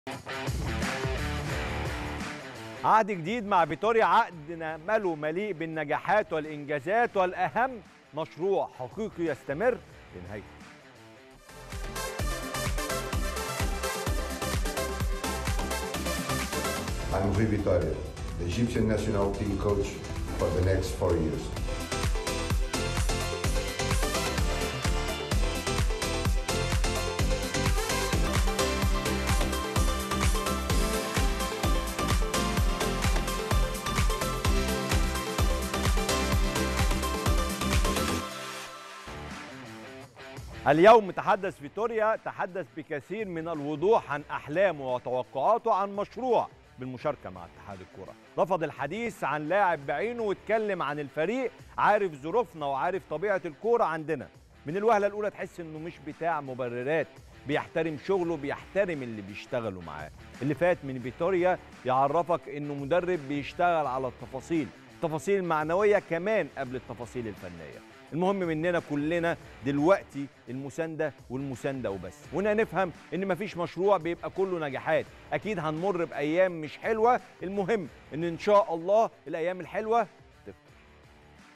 عقد جديد مع فيتوريا عقد نأمله مليء بالنجاحات والإنجازات والأهم مشروع حقيقي يستمر لنهايته I'm Rui Vitória, the Egyptian national team coach for the next four years. اليوم تحدث فيتوريا تحدث بكثير من الوضوح عن أحلامه وتوقعاته عن مشروع بالمشاركة مع اتحاد الكرة رفض الحديث عن لاعب بعينه واتكلم عن الفريق عارف ظروفنا وعارف طبيعة الكورة عندنا من الوهلة الأولى تحس إنه مش بتاع مبررات بيحترم شغله بيحترم اللي بيشتغلوا معاه اللي فات من فيتوريا يعرفك إنه مدرب بيشتغل على التفاصيل التفاصيل المعنوية كمان قبل التفاصيل الفنية المهم مننا كلنا دلوقتي المسانده والمسانده وبس وهنا نفهم ان مفيش مشروع بيبقى كله نجاحات اكيد هنمر بايام مش حلوه المهم ان ان شاء الله الايام الحلوه